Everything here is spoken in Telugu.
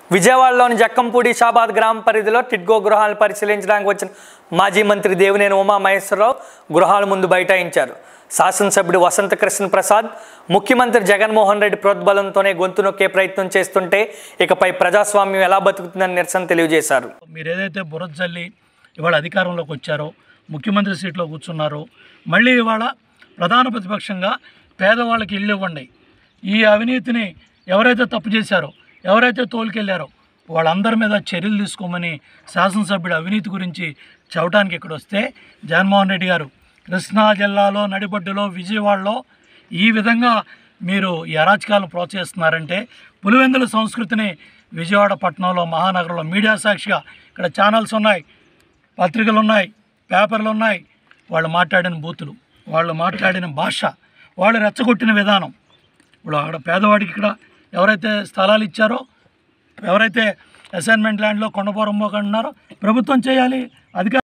విజయవాడలోని జక్కంపూడి షాబాద్ గ్రామ పరిధిలో టిడ్గో గృహాలను పరిశీలించడానికి వచ్చిన మాజీ మంత్రి దేవినేని ఉమామహేశ్వరరావు గృహాల ముందు బైఠాయించారు శాసనసభ్యుడు వసంత కృష్ణ ప్రసాద్ ముఖ్యమంత్రి జగన్మోహన్ రెడ్డి ప్రోద్బలంతోనే గొంతు నొక్కే ప్రయత్నం చేస్తుంటే ఇకపై ప్రజాస్వామ్యం ఎలా బతుకుతుందని నిరసన తెలియజేశారు మీరు ఏదైతే బురద జల్లి ఇవాళ అధికారంలోకి వచ్చారో ముఖ్యమంత్రి సీట్లో కూర్చున్నారో మళ్ళీ ఇవాళ ప్రధాన ప్రతిపక్షంగా పేదవాళ్ళకి ఇల్లు ఇవ్వండి ఈ అవినీతిని ఎవరైతే తప్పు చేశారో ఎవరైతే తోలుకెళ్ళారో వాళ్ళందరి మీద చర్యలు తీసుకోమని శాసనసభ్యుడు అవినీతి గురించి చెప్పడానికి ఇక్కడ వస్తే జగన్మోహన్ రెడ్డి గారు కృష్ణా జిల్లాలో నడిబడ్డులో విజయవాడలో ఈ విధంగా మీరు ఈ అరాచకాలను ప్రోత్సహిస్తున్నారంటే పులివెందుల సంస్కృతిని విజయవాడ పట్టణంలో మహానగరంలో మీడియా సాక్షిగా ఇక్కడ ఛానల్స్ ఉన్నాయి పత్రికలు ఉన్నాయి పేపర్లు ఉన్నాయి వాళ్ళు మాట్లాడిన బూతులు వాళ్ళు మాట్లాడిన భాష వాళ్ళు రెచ్చగొట్టిన విధానం ఇప్పుడు అక్కడ పేదవాడికి ఇక్కడ ఎవరైతే స్థలాలు ఇచ్చారో ఎవరైతే అసైన్మెంట్ ల్యాండ్లో కొండపోరం అంటున్నారో ప్రభుత్వం చేయాలి అధికార